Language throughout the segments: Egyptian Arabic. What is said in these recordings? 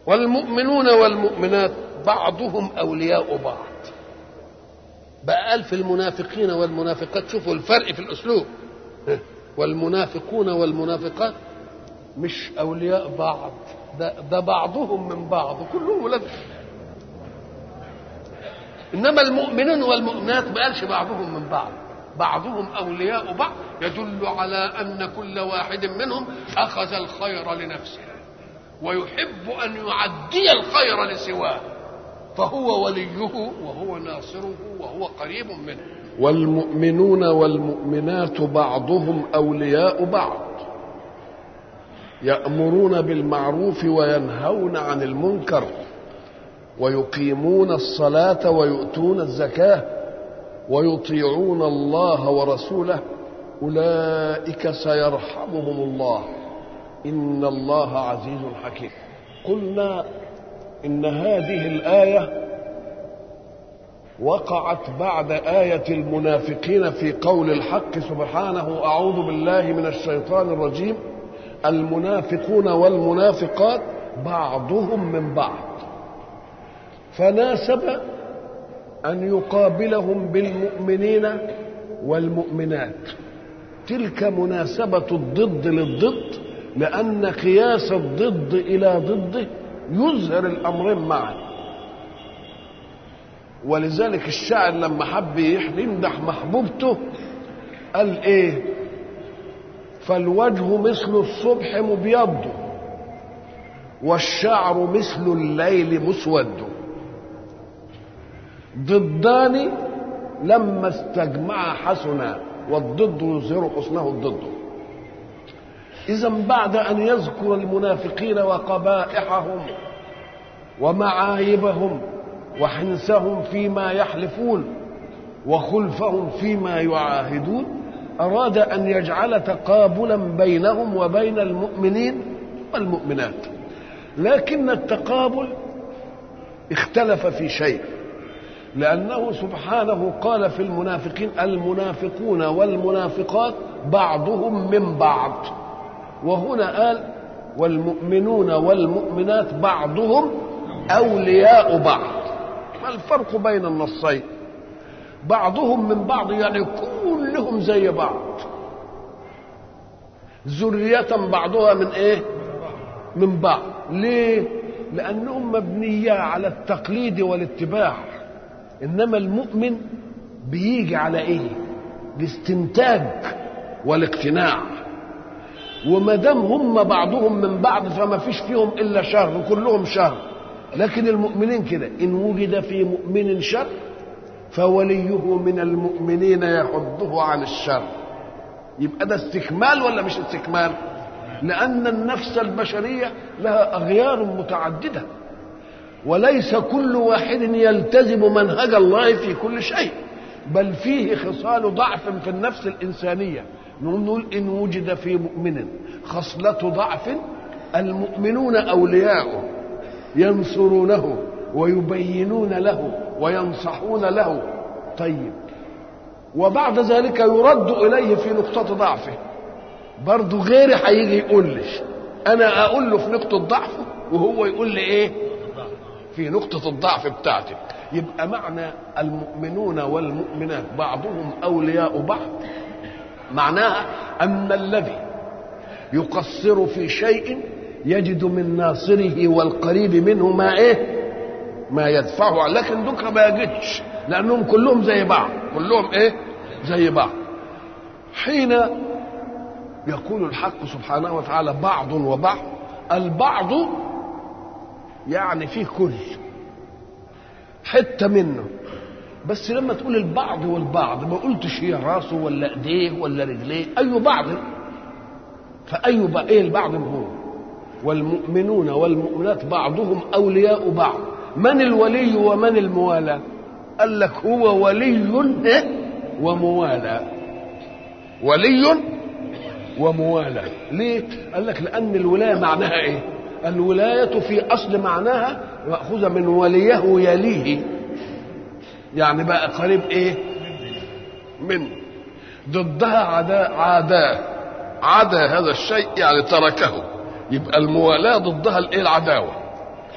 والمؤمنون والمؤمنات بعضهم اولياء بعض بقى قال في المنافقين والمنافقات شوفوا الفرق في الاسلوب والمنافقون والمنافقات مش اولياء بعض ده, ده بعضهم من بعض كلهم ولاد انما المؤمنون والمؤمنات ما قالش بعضهم من بعض بعضهم اولياء بعض يدل على ان كل واحد منهم اخذ الخير لنفسه ويحب ان يعدي الخير لسواه فهو وليه وهو ناصره وهو قريب منه والمؤمنون والمؤمنات بعضهم اولياء بعض يامرون بالمعروف وينهون عن المنكر ويقيمون الصلاه ويؤتون الزكاه ويطيعون الله ورسوله اولئك سيرحمهم الله ان الله عزيز حكيم قلنا ان هذه الايه وقعت بعد ايه المنافقين في قول الحق سبحانه اعوذ بالله من الشيطان الرجيم المنافقون والمنافقات بعضهم من بعض فناسب ان يقابلهم بالمؤمنين والمؤمنات تلك مناسبه الضد للضد لان قياس الضد الى ضده يظهر الامرين معا ولذلك الشاعر لما حب يمدح محبوبته قال ايه فالوجه مثل الصبح مبيض والشعر مثل الليل مسود ضدان لما استجمعا حسنا والضد يظهر حسنه الضد إذا بعد أن يذكر المنافقين وقبائحهم ومعايبهم وحنسهم فيما يحلفون وخلفهم فيما يعاهدون أراد أن يجعل تقابلا بينهم وبين المؤمنين والمؤمنات لكن التقابل اختلف في شيء لأنه سبحانه قال في المنافقين المنافقون والمنافقات بعضهم من بعض وهنا قال والمؤمنون والمؤمنات بعضهم أولياء بعض ما الفرق بين النصين بعضهم من بعض يعني كلهم زي بعض ذرية بعضها من ايه من بعض ليه لأنهم مبنية على التقليد والاتباع إنما المؤمن بيجي على ايه الاستنتاج والاقتناع وما دام هم بعضهم من بعض فما فيش فيهم الا شر كلهم شر لكن المؤمنين كده ان وجد في مؤمن شر فوليه من المؤمنين يحضه عن الشر يبقى ده استكمال ولا مش استكمال لان النفس البشريه لها اغيار متعدده وليس كل واحد يلتزم منهج الله في كل شيء بل فيه خصال ضعف في النفس الانسانيه نقول ان وجد في مؤمن خصله ضعف المؤمنون اولياؤه ينصرونه ويبينون له وينصحون له طيب وبعد ذلك يرد اليه في نقطه ضعفه برضه غيري هيجي يقول لي انا اقول له في نقطه ضعفه وهو يقول لي ايه في نقطه الضعف بتاعتي يبقى معنى المؤمنون والمؤمنات بعضهم اولياء بعض معناها ان الذي يقصر في شيء يجد من ناصره والقريب منه ما ايه ما يدفعه لكن دوكا ما يجدش لانهم كلهم زي بعض كلهم ايه زي بعض حين يقول الحق سبحانه وتعالى بعض وبعض البعض يعني فيه كل حته منه بس لما تقول البعض والبعض ما قلتش هي راسه ولا ايديه ولا رجليه اي بعض فاي بقى ايه البعض هو والمؤمنون والمؤمنات بعضهم اولياء بعض من الولي ومن الموالى قال لك هو ولي وموالى ولي وموالى ليه قال لك لان الولايه معناها ايه الولايه في اصل معناها ماخوذه من وليه يليه يعني بقى قريب ايه من ضدها عداء عاداه عدا هذا الشيء يعني تركه يبقى الموالاة ضدها الايه العداوة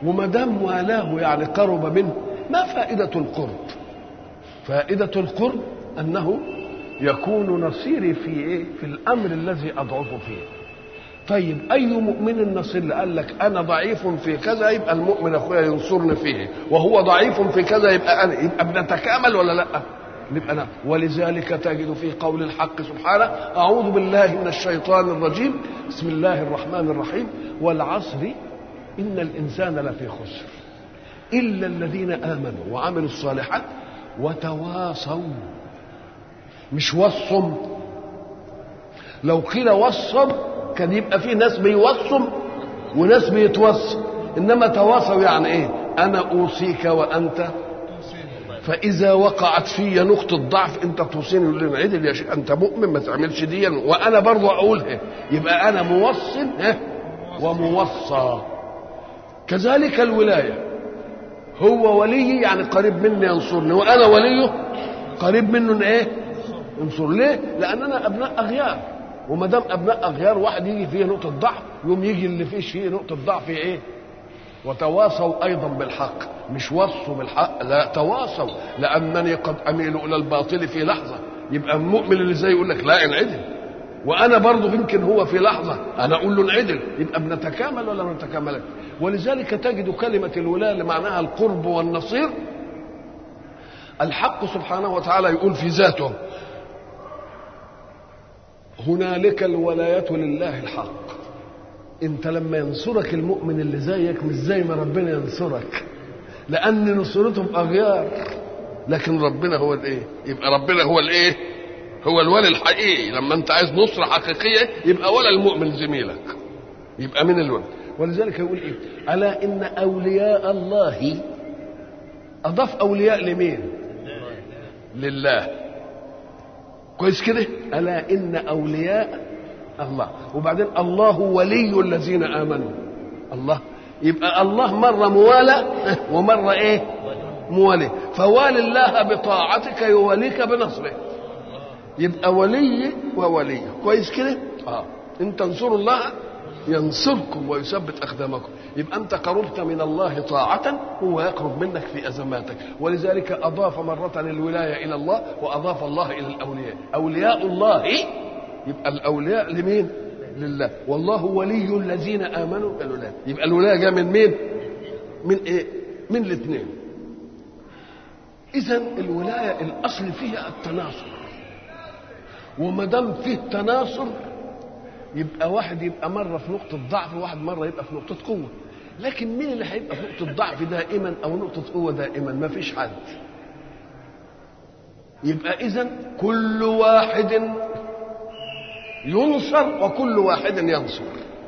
وما دام والاه يعني قرب منه ما فائدة القرب فائدة القرب أنه يكون نصيري في إيه؟ في الأمر الذي أضعف فيه طيب أي مؤمن نصير قال لك أنا ضعيف في كذا يبقى المؤمن أخويا ينصرني فيه وهو ضعيف في كذا يبقى أنا يبقى بنتكامل ولا لأ؟ نبقى أنا ولذلك تجد في قول الحق سبحانه أعوذ بالله من الشيطان الرجيم بسم الله الرحمن الرحيم والعصر إن الإنسان لفي خسر إلا الذين آمنوا وعملوا الصالحات وتواصوا مش وصم لو قيل وصم كان يبقى في ناس بيوصم وناس بيتوصم انما تواصوا يعني ايه انا اوصيك وانت فاذا وقعت في نقطه ضعف انت توصيني يقول لي عدل يا شيخ انت مؤمن ما تعملش دي وانا برضه اقولها يبقى انا موصل ها وموصى كذلك الولايه هو ولي يعني قريب مني ينصرني وانا وليه قريب منه ايه ينصر ليه لاننا ابناء اغيار وما دام ابناء اغيار واحد يجي فيه نقطه ضعف يوم يجي اللي فيه شيء نقطه ضعف ايه وتواصوا ايضا بالحق مش وصوا بالحق لا تواصوا لانني قد اميل الى الباطل في لحظه يبقى المؤمن اللي زي يقول لك لا انعدل وانا برضه يمكن هو في لحظه انا اقول له انعدل يبقى بنتكامل ولا ما نتكاملش ولذلك تجد كلمه الولايه اللي معناها القرب والنصير الحق سبحانه وتعالى يقول في ذاته هنالك الولاية لله الحق انت لما ينصرك المؤمن اللي زيك مش زي ما ربنا ينصرك لان نصرتهم اغيار لكن ربنا هو الايه يبقى ربنا هو الايه هو الولي الحقيقي لما انت عايز نصرة حقيقية يبقى ولا المؤمن زميلك يبقى من الولي ولذلك يقول ايه الا ان اولياء الله اضاف اولياء لمين لله كويس كده الا ان اولياء الله وبعدين الله ولي الذين امنوا الله يبقى الله مره موالى ومره ايه موالي فوالي الله بطاعتك يواليك بنصره يبقى ولي وولي كويس كده اه ان تنصروا الله ينصركم ويثبت اقدامكم يبقى انت قربت من الله طاعه هو يقرب منك في ازماتك ولذلك اضاف مره الولايه الى الله واضاف الله الى الاولياء اولياء الله يبقى الاولياء لمين لله والله ولي الذين امنوا الولايه يبقى الولايه جايه من مين من ايه من الاثنين اذا الولايه الاصل فيها التناصر وما دام فيه تناصر يبقى واحد يبقى مره في نقطه ضعف وواحد مره يبقى في نقطه قوه لكن مين اللي هيبقى في نقطه ضعف دائما او نقطه قوه دائما ما فيش حد يبقى اذا كل واحد ينصر وكل واحد ينصر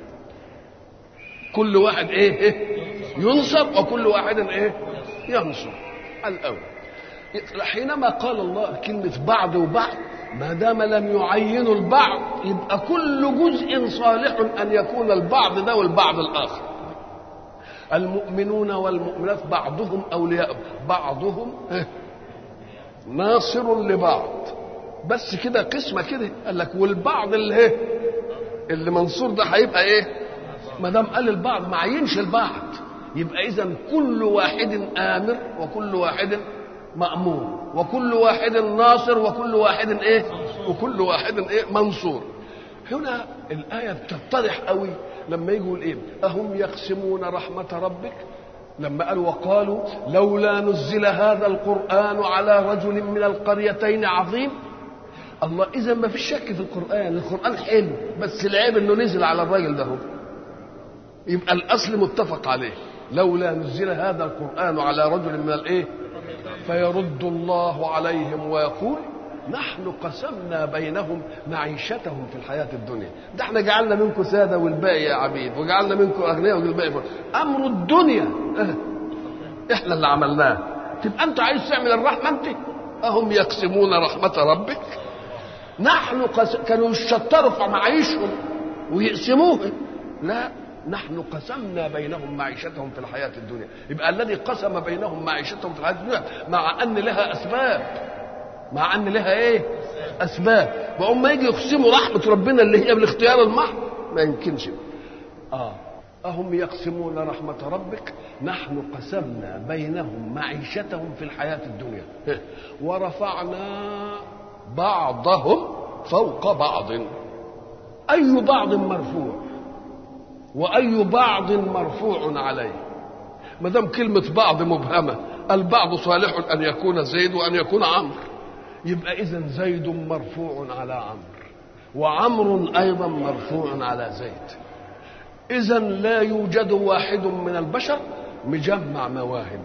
كل واحد ايه, إيه؟ ينصر وكل واحد ايه ينصر الاول حينما قال الله كلمة بعض وبعض ما دام لم يعينوا البعض يبقى كل جزء صالح أن يكون البعض ده والبعض الآخر المؤمنون والمؤمنات بعضهم أولياء بعضهم ناصر لبعض بس كده قسمة كده قال لك والبعض اللي ايه اللي منصور ده هيبقى ايه ما دام قال البعض ما عينش البعض يبقى اذا كل واحد امر وكل واحد مأمور وكل واحد ناصر وكل واحد ايه وكل واحد ايه منصور هنا الآية بتتضح قوي لما يقول ايه أهم يقسمون رحمة ربك لما قال وقالوا لولا نزل هذا القرآن على رجل من القريتين عظيم الله إذا ما فيش شك في القرآن القرآن حلو بس العيب إنه نزل على الراجل ده يبقى الأصل متفق عليه لولا نزل هذا القرآن على رجل من الإيه فيرد الله عليهم ويقول نحن قسمنا بينهم معيشتهم في الحياة الدنيا ده احنا جعلنا منكم سادة والباقي يا عبيد وجعلنا منكم أغنياء والباقي أمر الدنيا اه. احنا اللي عملناه تبقى انت عايز تعمل الرحمة انت أهم يقسمون رحمة ربك نحن قس... كانوا يشطروا في معايشهم ويقسموها لا نحن قسمنا بينهم معيشتهم في الحياة الدنيا يبقى الذي قسم بينهم معيشتهم في الحياة الدنيا مع أن لها أسباب مع أن لها إيه أسباب وهم يجي يقسموا رحمة ربنا اللي هي بالاختيار المحض ما يمكنش آه أهم يقسمون رحمة ربك نحن قسمنا بينهم معيشتهم في الحياة الدنيا ورفعنا بعضهم فوق بعض أي بعض مرفوع وأي بعض مرفوع عليه ما دام كلمة بعض مبهمة البعض صالح أن يكون زيد وأن يكون عمرو يبقى إذا زيد مرفوع على عمرو وعمر أيضا مرفوع على زيد إذا لا يوجد واحد من البشر مجمع مواهب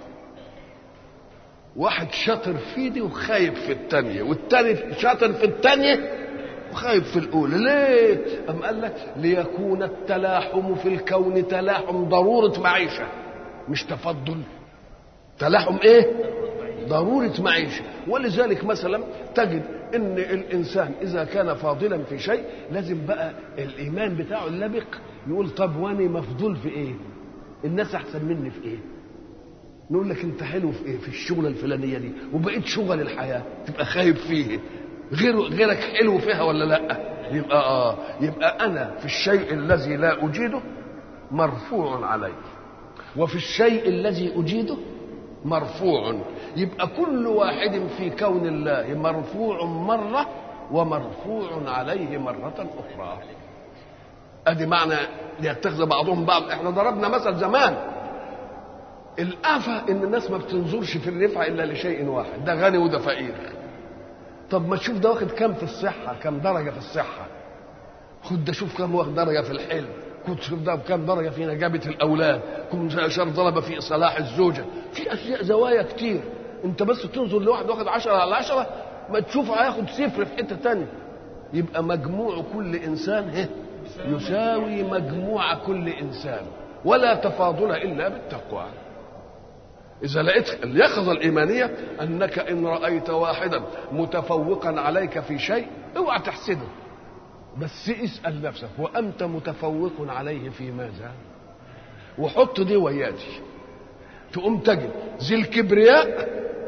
واحد شاطر في دي وخايب في الثانية والتاني شاطر في الثانية وخايب في الأولى ليه؟ أم قال لك ليكون التلاحم في الكون تلاحم ضرورة معيشة مش تفضل تلاحم ايه ضرورة معيشة ولذلك مثلا تجد ان الانسان اذا كان فاضلا في شيء لازم بقى الايمان بتاعه اللبق يقول طب واني مفضول في ايه الناس احسن مني في ايه نقول لك انت حلو في ايه في الشغله الفلانيه دي وبقيت شغل الحياه تبقى خايب فيه غير غيرك حلو فيها ولا لا يبقى اه يبقى انا في الشيء الذي لا اجيده مرفوع علي وفي الشيء الذي اجيده مرفوع يبقى كل واحد في كون الله مرفوع مره ومرفوع عليه مره اخرى ادي معنى ليتخذ بعضهم بعض احنا ضربنا مثل زمان الآفة إن الناس ما بتنظرش في الرفعة إلا لشيء واحد ده غني وده فقير طب ما تشوف ده واخد كام في الصحة كام درجة في الصحة خد ده شوف كام واخد درجة في الحلم كنت شوف ده كام درجة في نجابة الأولاد كم شر ضرب في صلاح الزوجة في أشياء زوايا كتير أنت بس تنظر لواحد واخد عشرة على عشرة ما تشوف هياخد صفر في حتة تانية يبقى مجموع كل إنسان هه يساوي مجموع كل إنسان ولا تفاضل إلا بالتقوى إذا لقيت اليقظة الإيمانية أنك إن رأيت واحدا متفوقا عليك في شيء اوعى تحسده بس اسأل نفسك وأنت متفوق عليه في ماذا؟ وحط دي وياتي تقوم تجد ذي الكبرياء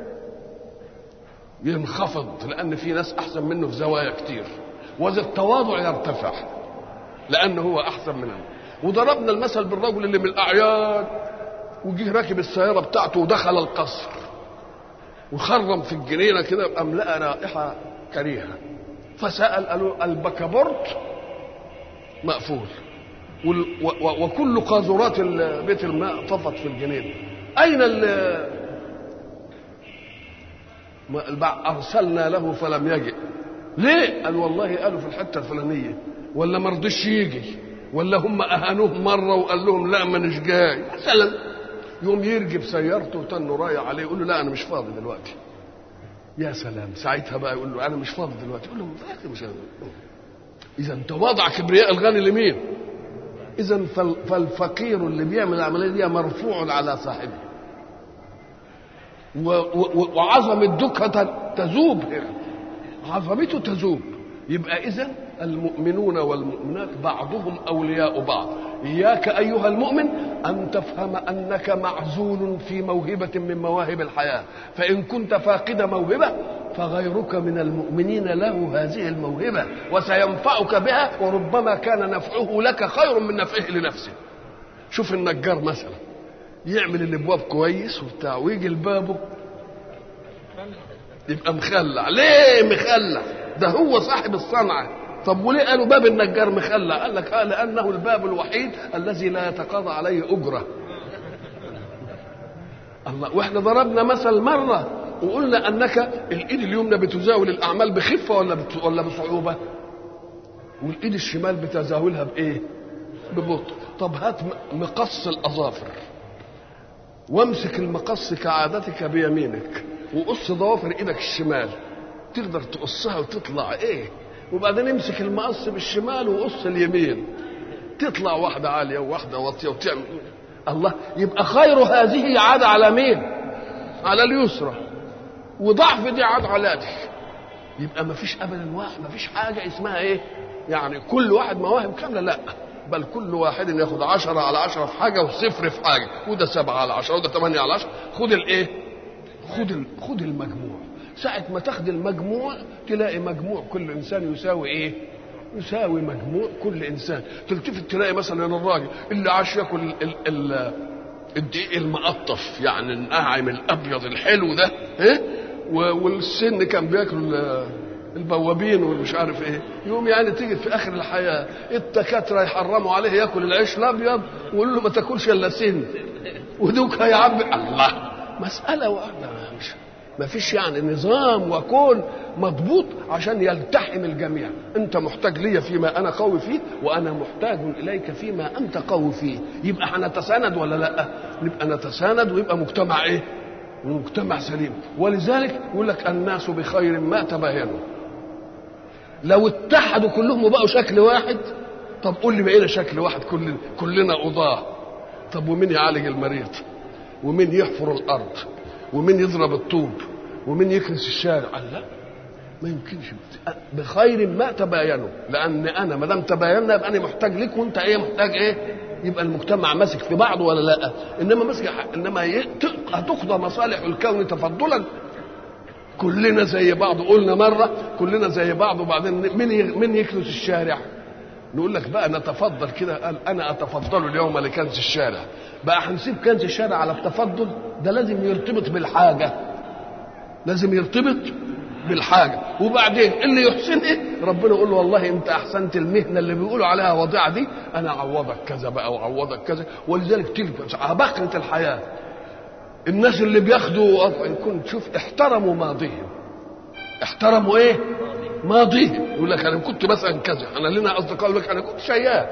ينخفض لأن في ناس أحسن منه في زوايا كتير وذي التواضع يرتفع لأنه هو أحسن منه وضربنا المثل بالرجل اللي من الأعيان وجه راكب السياره بتاعته ودخل القصر وخرم في الجنينه كده قام لقى رائحه كريهه فسال قالوا البكابورت مقفول وكل قاذورات بيت الماء طفت في الجنينه اين ارسلنا له فلم يجئ ليه قال والله قالوا في الحته الفلانيه ولا ما رضيش يجي ولا هم اهانوه مره وقال لهم لا مانيش جاي مثلا يقوم يرجب سيارته وتنه رايح عليه يقول له لا انا مش فاضي دلوقتي يا سلام ساعتها بقى يقول له انا مش فاضي دلوقتي يقول له مش اذا تواضع كبرياء الغني لمين اذا فالفقير اللي بيعمل العمليه دي مرفوع على صاحبه وعظمة دكة تذوب عظمته تذوب يبقى إذا المؤمنون والمؤمنات بعضهم أولياء بعض إياك أيها المؤمن أن تفهم أنك معزول في موهبة من مواهب الحياة فإن كنت فاقد موهبة فغيرك من المؤمنين له هذه الموهبة وسينفعك بها وربما كان نفعه لك خير من نفعه لنفسه شوف النجار مثلا يعمل الابواب كويس وبتاع ويجي لبابه يبقى مخلع ليه مخلع ده هو صاحب الصنعه طب وليه قالوا باب النجار مخلع قال لك آه لانه الباب الوحيد الذي لا يتقاضى عليه اجره الله واحنا ضربنا مثل مره وقلنا انك الايد اليمنى بتزاول الاعمال بخفه ولا بت... ولا بصعوبه والايد الشمال بتزاولها بايه ببطء طب هات مقص الاظافر وامسك المقص كعادتك بيمينك وقص ضوافر ايدك الشمال تقدر تقصها وتطلع ايه وبعدين امسك المقص بالشمال وقص اليمين تطلع واحدة عالية وواحدة واطية وتعمل الله يبقى خير هذه عاد على مين؟ على اليسرى وضعف دي عاد على دي يبقى ما فيش ابدا واحد ما فيش حاجة اسمها ايه؟ يعني كل واحد مواهب كاملة لا بل كل واحد ياخد عشرة على عشرة في حاجة وصفر في حاجة وده سبعة على عشرة وده ثمانية على عشرة خد الايه؟ خد ال... خد المجموع ساعة ما تاخد المجموع تلاقي مجموع كل إنسان يساوي إيه؟ يساوي مجموع كل انسان تلتفت تلاقي مثلا الراجل اللي عاش ياكل ال ال الدقيق المقطف يعني الناعم الابيض الحلو ده ها والسن كان بياكل البوابين والمش عارف ايه يوم يعني تيجي في اخر الحياه الدكاتره يحرموا عليه ياكل العيش الابيض ويقول له ما تاكلش الا سن ودوك هيعبي الله مساله واحده مش ما فيش يعني نظام وكون مضبوط عشان يلتحم الجميع انت محتاج لي فيما انا قوي فيه وانا محتاج اليك فيما انت قوي فيه يبقى هنتساند ولا لا نبقى نتساند ويبقى مجتمع ايه مجتمع سليم ولذلك يقول لك الناس بخير ما تباينوا لو اتحدوا كلهم وبقوا شكل واحد طب قول لي بقينا شكل واحد كلنا كلنا قضاه طب ومين يعالج المريض ومين يحفر الارض ومين يضرب الطوب ومين يكنس الشارع قال لا ما يمكنش بخير ما تباينوا لان انا ما دام تباينا يبقى انا محتاج لك وانت ايه محتاج ايه يبقى المجتمع ماسك في بعضه ولا لا انما ماسك انما هتقضى مصالح الكون تفضلا كلنا زي بعض قلنا مره كلنا زي بعض وبعدين مين مين يكنس الشارع نقول لك بقى نتفضل كده قال انا اتفضل اليوم لكنس الشارع بقى هنسيب كنس الشارع على التفضل ده لازم يرتبط بالحاجه لازم يرتبط بالحاجه وبعدين اللي يحسن ايه ربنا يقول له والله انت احسنت المهنه اللي بيقولوا عليها وضيعه دي انا اعوضك كذا بقى واعوضك كذا ولذلك تلك عبقره الحياه الناس اللي بياخدوا ان كنت تشوف احترموا ماضيهم احترموا ايه ماضيهم يقول لك انا كنت مثلا كذا انا لنا اصدقاء يقول لك انا كنت شيال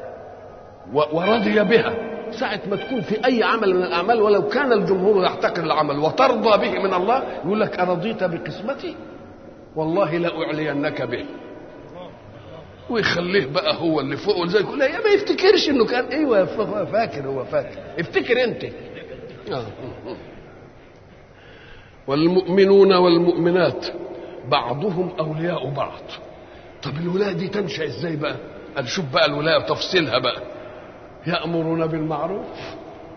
ورضي بها ساعة ما تكون في أي عمل من الأعمال ولو كان الجمهور يحتقر العمل وترضى به من الله يقول لك أرضيت بقسمتي والله لأعلينك به ويخليه بقى هو اللي فوق ولذلك يقول يا ما يفتكرش انه كان ايوه فاكر هو فاكر افتكر انت آه. والمؤمنون والمؤمنات بعضهم اولياء بعض طب الولايه دي تنشا ازاي بقى قال شوف بقى الولايه تفصيلها بقى يامرون بالمعروف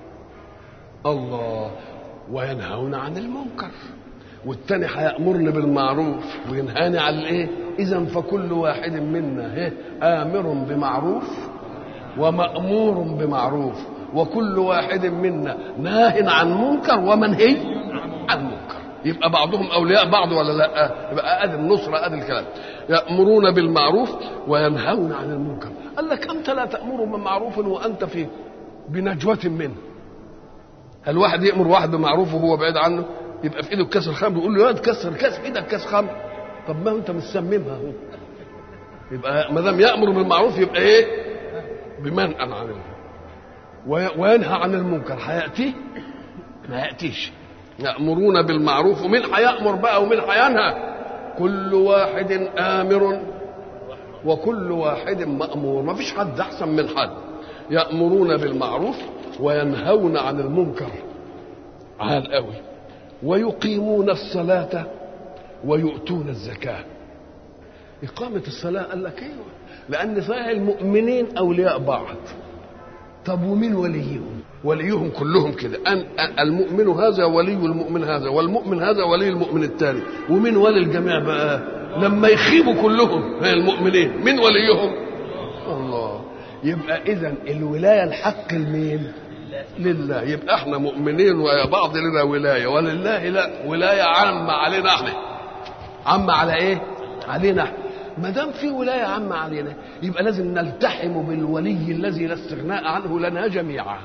الله وينهون عن المنكر والتاني هيامرني بالمعروف وينهاني عن الايه اذا فكل واحد منا ايه امر بمعروف ومامور بمعروف وكل واحد منا ناه عن منكر ومنهي عن منكر يبقى بعضهم اولياء بعض ولا لا يبقى ادي النصره ادي الكلام يامرون بالمعروف وينهون عن المنكر قال لك انت لا تامر بمعروف وانت في بنجوه منه هل واحد يامر واحد بمعروف وهو بعيد عنه يبقى في ايده كاس الخمر يقول له يا تكسر كاس في ايدك كاس خمر طب ما انت مسممها اهو يبقى ما دام يامر بالمعروف يبقى ايه بمنأى عن المنكر وينهى عن المنكر هياتيه ما ياتيش يامرون بالمعروف ومين هيامر بقى ومين هينهى كل واحد امر وكل واحد مامور ما فيش حد احسن من حد يامرون بالمعروف وينهون عن المنكر عال قوي ويقيمون الصلاه ويؤتون الزكاه إقامة الصلاة قال لك أيوه لأن صحيح المؤمنين أولياء بعض طب ومين وليهم؟ وليهم كلهم كده أن المؤمن هذا ولي المؤمن هذا والمؤمن هذا ولي المؤمن الثاني ومين ولي الجميع بقى؟ لما يخيبوا كلهم المؤمنين مين وليهم؟ الله يبقى إذا الولاية الحق لمين؟ لله يبقى احنا مؤمنين ويا بعض لنا ولاية ولله لا ولاية عامة علينا احنا عامة على ايه؟ علينا احنا ما دام في ولايه عامه علينا يبقى لازم نلتحم بالولي الذي لا استغناء عنه لنا جميعا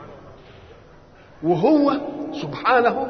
وهو سبحانه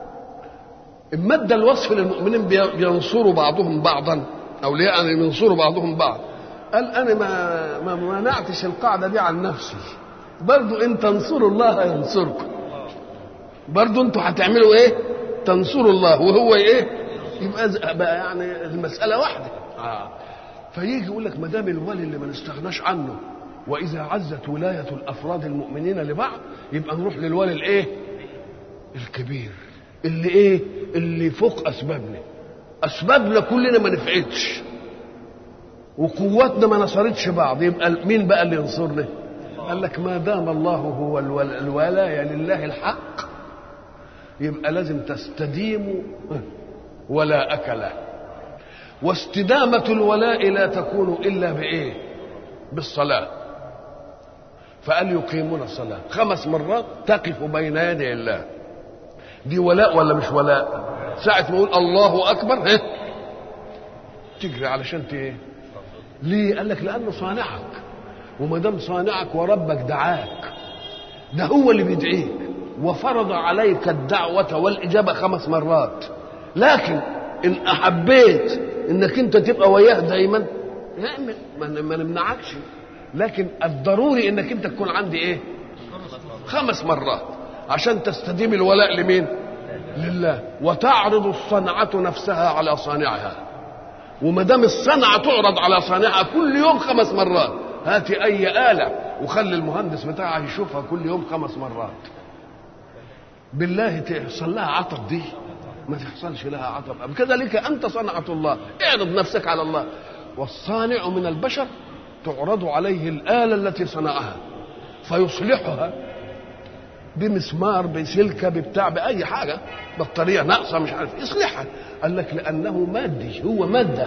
مد الوصف للمؤمنين بينصروا بعضهم بعضا اولياء يعني ينصروا بعضهم بعض قال انا ما ما منعتش القاعده دي عن نفسي برضو ان تنصروا الله ينصركم برضو انتوا هتعملوا ايه تنصروا الله وهو ايه يبقى بقى يعني المساله واحده آه. فيجي يقول لك ما دام الولي اللي ما نستغناش عنه واذا عزت ولايه الافراد المؤمنين لبعض يبقى نروح للولي الايه؟ الكبير اللي ايه؟ اللي فوق اسبابنا اسبابنا كلنا ما نفعتش وقواتنا ما نصرتش بعض يبقى مين بقى اللي ينصرنا؟ قال لك ما دام الله هو الولايه لله الحق يبقى لازم تستديموا ولا أكله واستدامة الولاء لا تكون إلا بإيه بالصلاة فقال يقيمون الصلاة خمس مرات تقف بين يدي الله دي ولاء ولا مش ولاء ساعة ما يقول الله أكبر ها تجري علشان ايه ليه قال لك لأنه صانعك وما دام صانعك وربك دعاك ده هو اللي بيدعيك وفرض عليك الدعوة والإجابة خمس مرات لكن إن أحبيت إنك أنت تبقى وياه دايما اعمل ما نمنعكش لكن الضروري إنك أنت تكون عندي إيه خمس مرات عشان تستديم الولاء لمين لله وتعرض الصنعة نفسها على صانعها وما دام الصنعة تعرض على صانعها كل يوم خمس مرات هاتي أي آلة وخلي المهندس بتاعها يشوفها كل يوم خمس مرات بالله تحصل لها عطب دي ما تحصلش لها عطب كذلك أنت صنعة الله اعرض نفسك على الله والصانع من البشر تعرض عليه الآلة التي صنعها فيصلحها بمسمار بسلكة ببتاع بأي حاجة بطارية ناقصة مش عارف يصلحها قال لك لأنه مادي هو مادة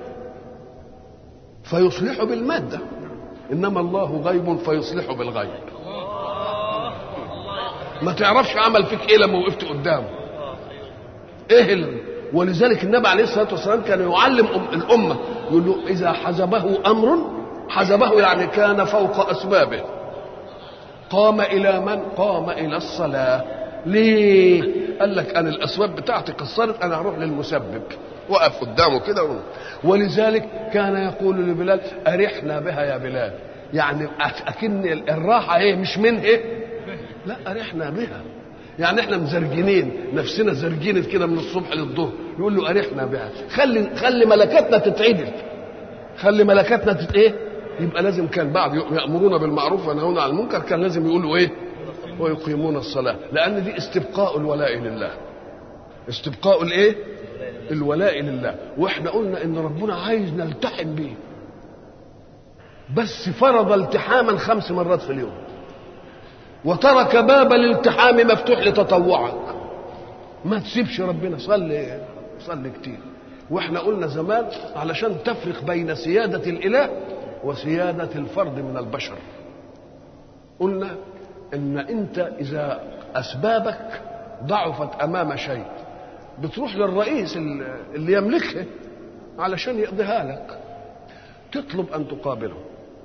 فيصلح بالمادة إنما الله غيب فيصلح بالغيب ما تعرفش عمل فيك ايه لما وقفت قدامه ايه اللي ولذلك النبي عليه الصلاه والسلام كان يعلم أم الامه يقول له اذا حزبه امر حزبه يعني كان فوق اسبابه قام الى من قام الى الصلاه ليه قال لك انا الاسباب بتاعتي قصرت انا هروح للمسبب وقف قدامه كده ولذلك كان يقول لبلال ارحنا بها يا بلال يعني اكن الراحه ايه مش من ايه لا ارحنا بها يعني احنا مزرجنين نفسنا زرجين كده من الصبح للظهر يقول له ارحنا بها خلي خلي ملكاتنا تتعدل خلي ملكاتنا تت ايه يبقى لازم كان بعد يامرون بالمعروف وينهون عن المنكر كان لازم يقولوا ايه ويقيمون الصلاه لان دي استبقاء الولاء لله استبقاء الايه الولاء لله واحنا قلنا ان ربنا عايز نلتحم بيه بس فرض التحاما خمس مرات في اليوم وترك باب الالتحام مفتوح لتطوعك ما تسيبش ربنا صلي صلي كتير واحنا قلنا زمان علشان تفرق بين سيادة الإله وسيادة الفرد من البشر قلنا ان انت اذا اسبابك ضعفت امام شيء بتروح للرئيس اللي يملكها علشان يقضيها لك تطلب ان تقابله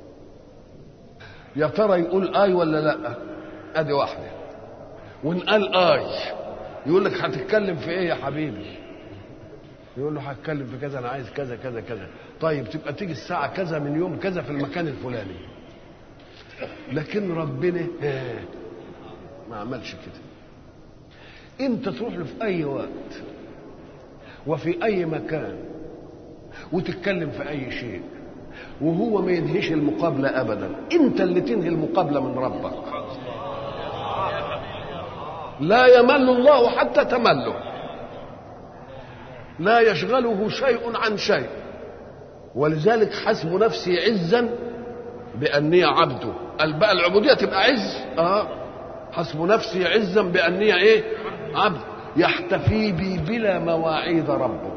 يا ترى يقول اي ولا لا ادي واحده وان قال اي يقول لك هتتكلم في ايه يا حبيبي يقول له هتكلم في كذا انا عايز كذا كذا كذا طيب تبقى تيجي الساعه كذا من يوم كذا في المكان الفلاني لكن ربنا ما عملش كده انت تروح له في اي وقت وفي اي مكان وتتكلم في اي شيء وهو ما ينهيش المقابلة أبدا أنت اللي تنهي المقابلة من ربك لا يمل الله حتى تمله لا يشغله شيء عن شيء ولذلك حسب نفسي عزا بأني عبده قال بقى العبودية تبقى عز اه حسب نفسي عزا بأني ايه عبد يحتفي بي بلا مواعيد ربه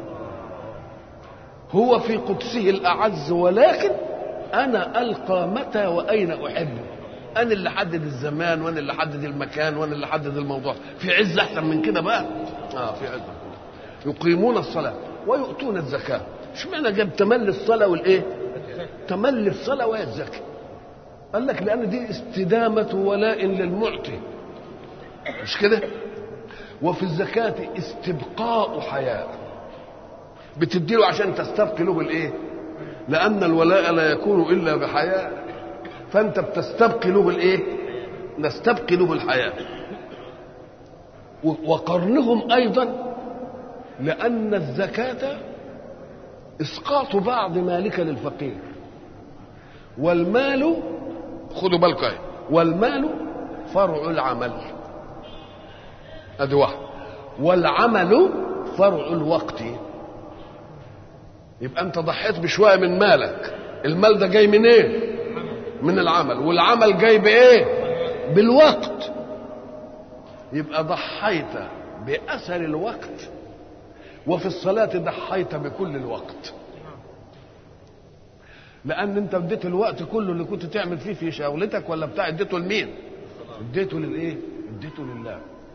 هو في قدسه الأعز ولكن أنا ألقى متى وأين أحبه أنا اللي حدد الزمان وأنا اللي حدد المكان وأنا اللي حدد الموضوع في عز أحسن من كده بقى آه في عز يقيمون الصلاة ويؤتون الزكاة اشمعنى جاب تملي الصلاة والإيه تملي الصلاة وهي الزكاة قال لك لأن دي استدامة ولاء للمعطي مش كده وفي الزكاة استبقاء حياة بتديله عشان تستبقي له بالايه لان الولاء لا يكون الا بحياة فانت بتستبقي له بالايه نستبقي له بالحياة وقرنهم ايضا لان الزكاة اسقاط بعض مالك للفقير والمال خدوا بالكم والمال فرع العمل ادي واحد والعمل فرع الوقت يبقى انت ضحيت بشويه من مالك المال ده جاي من ايه من العمل والعمل جاي بايه بالوقت يبقى ضحيت باثر الوقت وفي الصلاة ضحيت بكل الوقت لأن أنت اديت الوقت كله اللي كنت تعمل فيه في شغلتك ولا بتاع اديته لمين؟ اديته للإيه؟ اديته لله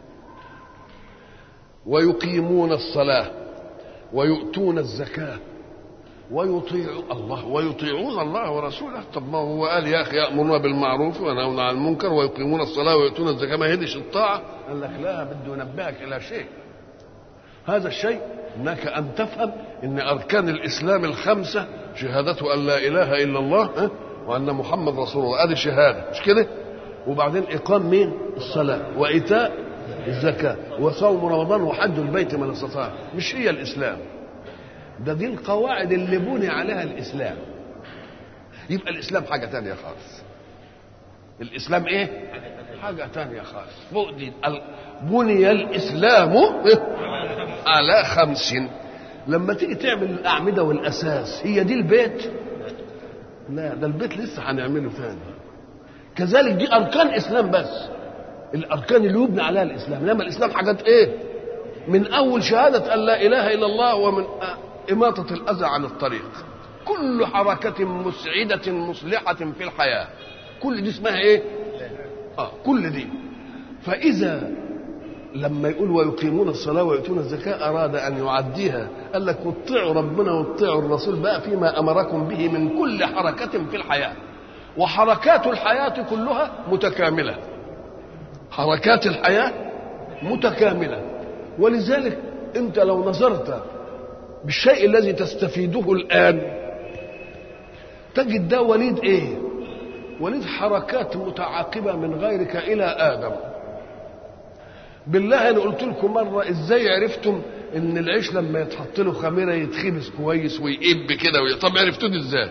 ويقيمون الصلاة ويؤتون الزكاة ويطيعوا الله ويطيعون الله ورسوله طب ما هو قال يا اخي يامرون بالمعروف وينهون عن المنكر ويقيمون الصلاه ويؤتون الزكاه ما هدش الطاعه قال لك لا بده ينبهك الى شيء هذا الشيء انك ان تفهم ان اركان الاسلام الخمسه شهادته ان لا اله الا الله وان محمد رسول الله ادي شهاده مش كده وبعدين اقام مين الصلاه وايتاء الزكاه وصوم رمضان وحج البيت من استطاع مش هي الاسلام ده دي القواعد اللي بني عليها الاسلام يبقى الاسلام حاجه تانية خالص الاسلام ايه حاجه تانية خالص فوق دي بني الاسلام على خمس لما تيجي تعمل الاعمده والاساس هي دي البيت لا ده البيت لسه هنعمله ثاني كذلك دي اركان اسلام بس الاركان اللي يبنى عليها الاسلام انما الاسلام حاجات ايه من اول شهاده ان لا اله الا الله ومن إماطة الأذى عن الطريق كل حركة مسعدة مصلحة في الحياة كل دي اسمها إيه؟ آه كل دي فإذا لما يقول ويقيمون الصلاة ويؤتون الزكاة أراد أن يعديها قال لك واتطيعوا ربنا واتطيعوا الرسول بقى فيما أمركم به من كل حركة في الحياة وحركات الحياة كلها متكاملة حركات الحياة متكاملة ولذلك أنت لو نظرت بالشيء الذي تستفيده الآن تجد ده وليد إيه وليد حركات متعاقبة من غيرك إلى آدم بالله أنا قلت لكم مرة إزاي عرفتم إن العيش لما يتحط له خميرة يتخبز كويس ويقب كده وي... طب عرفتوا دي إزاي؟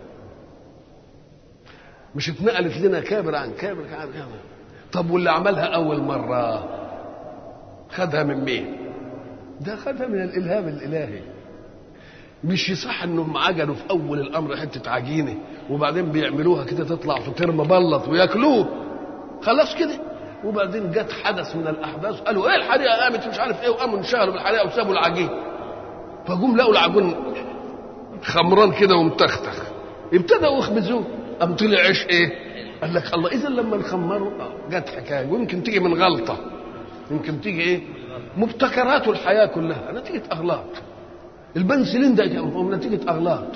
مش اتنقلت لنا كابر عن كابر عن كابر طب واللي عملها أول مرة خدها من مين؟ ده خدها من الإلهام الإلهي مش يصح انهم عجلوا في اول الامر حته عجينه وبعدين بيعملوها كده تطلع فطير مبلط وياكلوه خلاص كده وبعدين جت حدث من الاحداث قالوا ايه الحريقه قامت مش عارف ايه وقاموا انشغلوا بالحريقه وسابوا العجين فجم لقوا العجين خمران كده ومتختخ ابتدوا يخبزوه قام طلع عيش ايه؟ قال لك الله اذا لما نخمره جت حكايه ويمكن تيجي من غلطه يمكن تيجي ايه؟ مبتكرات الحياه كلها نتيجه اغلاط البنسلين ده نتيجة أغلاط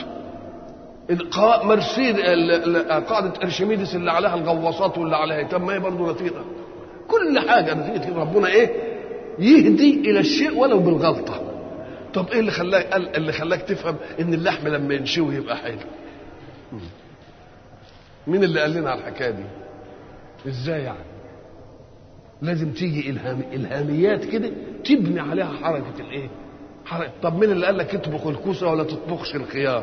مرسيد قاعدة أرشميدس اللي عليها الغواصات واللي عليها طب ما هي برضه نتيجة كل حاجة نتيجة ربنا إيه يهدي إلى الشيء ولو بالغلطة طب إيه اللي خلاك اللي خلاك تفهم إن اللحم لما ينشوي يبقى حلو مين اللي قال لنا على الحكاية دي إزاي يعني لازم تيجي إلهام إلهاميات كده تبني عليها حركة الإيه طب مين اللي قال لك اطبخ الكوسه ولا تطبخش الخيار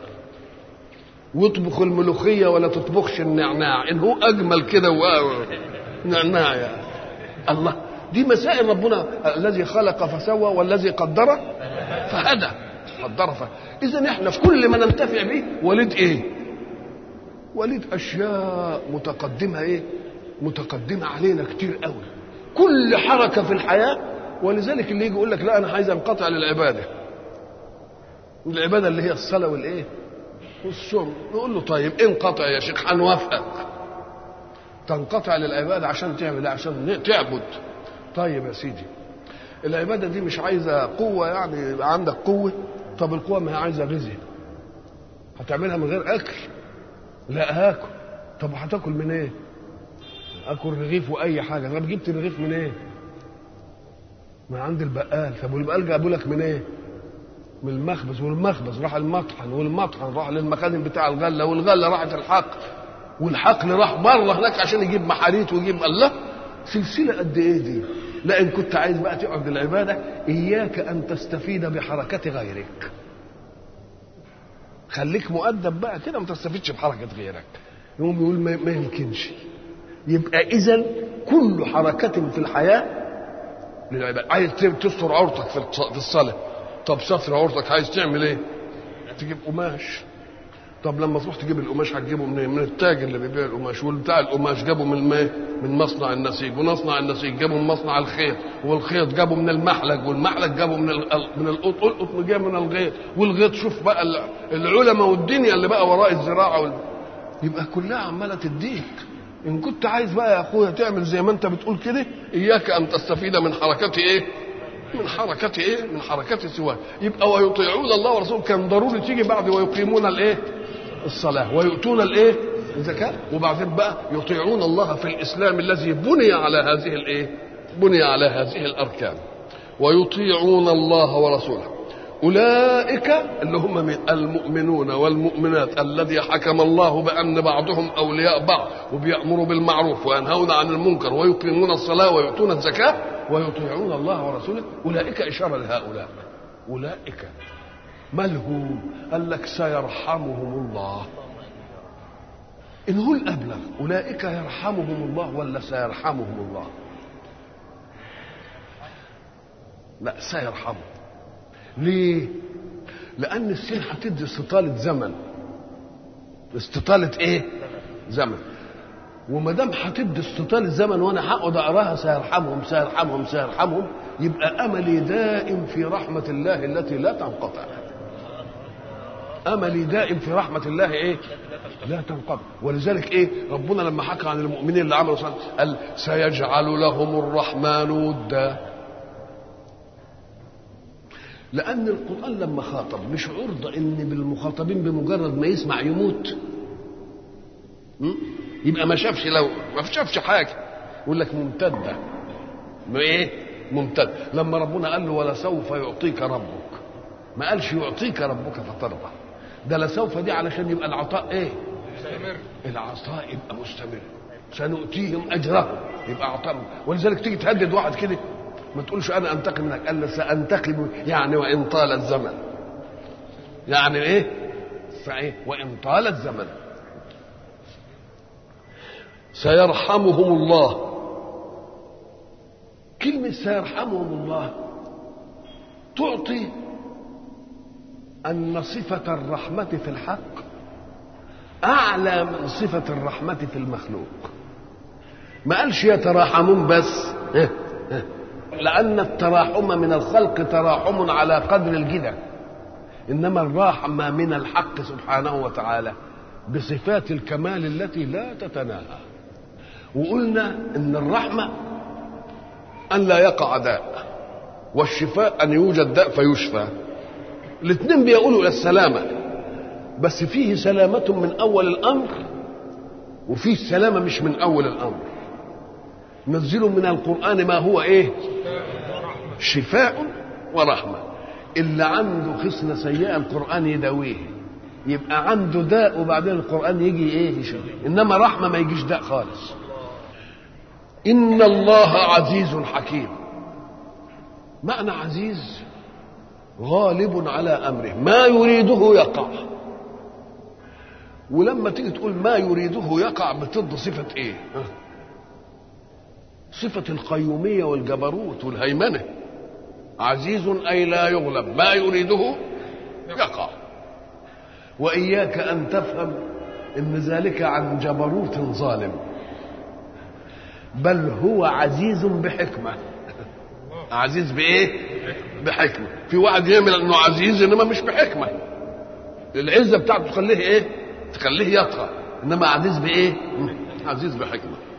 واطبخ الملوخيه ولا تطبخش النعناع ان هو اجمل كده و نعناع يا الله دي مسائل ربنا الذي خلق فسوى والذي قدر فهدى قدر ف... اذا احنا في كل ما ننتفع به وليد ايه وليد اشياء متقدمه ايه متقدمه علينا كتير قوي كل حركه في الحياه ولذلك اللي يجي يقول لك لا انا عايز انقطع للعباده العباده اللي هي الصلاه والايه والصوم نقول له طيب انقطع يا شيخ هنوافقك تنقطع للعباده عشان تعمل عشان تعبد طيب يا سيدي العباده دي مش عايزه قوه يعني يبقى عندك قوه طب القوه ما هي عايزه غذاء هتعملها من غير اكل لا هاكل طب هتاكل من ايه اكل رغيف واي حاجه طب جبت الرغيف من ايه من عند البقال طب والبقال جابوا لك من ايه من المخبز والمخبز راح المطحن والمطحن راح للمخازن بتاع الغله والغله راحت الحقل والحقل راح مره هناك عشان يجيب محاريت ويجيب الله سلسله قد ايه دي لا ان كنت عايز بقى تقعد العباده اياك ان تستفيد بحركه غيرك خليك مؤدب بقى كده ما تستفيدش بحركه غيرك يقوم يقول ما, ما يمكنش يبقى اذا كل حركه في الحياه للعباده عايز تستر عورتك في الصلاه طب ستر عورتك عايز تعمل ايه تجيب قماش طب لما تروح تجيب القماش هتجيبه منين؟ من التاجر اللي بيبيع القماش والبتاع القماش جابه من ما من مصنع النسيج ومصنع النسيج جابه من مصنع الخيط والخيط جابه من المحلق والمحلق جابه من ال- من القط والقط جابه من الغيط والغيط شوف بقى ال- العلماء والدنيا اللي بقى وراء الزراعه وال... يبقى كلها عماله تديك ان كنت عايز بقى يا اخويا تعمل زي ما انت بتقول كده اياك ان تستفيد من حركه ايه من حركة ايه؟ من حركة سواه، يبقى ويطيعون الله ورسوله كان ضروري تيجي بعد ويقيمون الايه؟ الصلاة ويؤتون الايه؟ الزكاة وبعدين بقى يطيعون الله في الإسلام الذي بني على هذه الايه؟ بني على هذه الأركان ويطيعون الله ورسوله أولئك اللي هم من المؤمنون والمؤمنات الذي حكم الله بأن بعضهم أولياء بعض وبيأمروا بالمعروف وينهون عن المنكر ويقيمون الصلاة ويؤتون الزكاة ويطيعون الله ورسوله أولئك إشارة لهؤلاء أولئك مالهم قال لك سيرحمهم الله إن هو الأبلغ أولئك يرحمهم الله ولا سيرحمهم الله لا سيرحمهم ليه لأن السين هتدي استطالة زمن استطالة إيه زمن وما دام هتدي استطالة زمن وانا هقعد اقراها سيرحمهم سيرحمهم سيرحمهم يبقى املي دائم في رحمة الله التي لا تنقطع املي دائم في رحمة الله ايه لا تنقطع ولذلك ايه ربنا لما حكى عن المؤمنين اللي عملوا صلاة قال سيجعل لهم الرحمن ودا لان القران لما خاطب مش عرضه ان بالمخاطبين بمجرد ما يسمع يموت م? يبقى ما شافش لو ما شافش حاجه يقول لك ممتده ما ايه ممتد لما ربنا قال له ولسوف يعطيك ربك ما قالش يعطيك ربك فترضى ده لسوف دي علشان يبقى العطاء ايه مستمر العطاء يبقى مستمر سنؤتيهم اجرهم يبقى عطاء ولذلك تيجي تهدد واحد كده ما تقولش انا انتقم منك قال سانتقم يعني وان طال الزمن يعني ايه فايه وان طال الزمن سيرحمهم الله كلمة سيرحمهم الله تعطي أن صفة الرحمة في الحق أعلى من صفة الرحمة في المخلوق ما قالش يتراحمون بس إيه؟ إيه؟ لأن التراحم من الخلق تراحم على قدر الجدة إنما الرحمة من الحق سبحانه وتعالى بصفات الكمال التي لا تتناهى وقلنا ان الرحمه ان لا يقع داء والشفاء ان يوجد داء فيشفى الاثنين بيقولوا الى السلامه بس فيه سلامه من اول الامر وفيه سلامه مش من اول الامر نزل من القران ما هو ايه شفاء ورحمه اللي عنده خصله سيئه القران يداويه يبقى عنده داء وبعدين القران يجي ايه يشفي انما رحمه ما يجيش داء خالص إن الله عزيز حكيم معنى عزيز غالب على أمره ما يريده يقع ولما تيجي تقول ما يريده يقع بتض صفة إيه صفة القيومية والجبروت والهيمنة عزيز أي لا يغلب ما يريده يقع وإياك أن تفهم إن ذلك عن جبروت ظالم بل هو عزيز بحكمة عزيز بإيه؟ بحكمة في واحد يعمل إنه عزيز إنما مش بحكمة العزة بتاعته تخليه إيه؟ تخليه يطغى إنما عزيز بإيه؟ عزيز بحكمة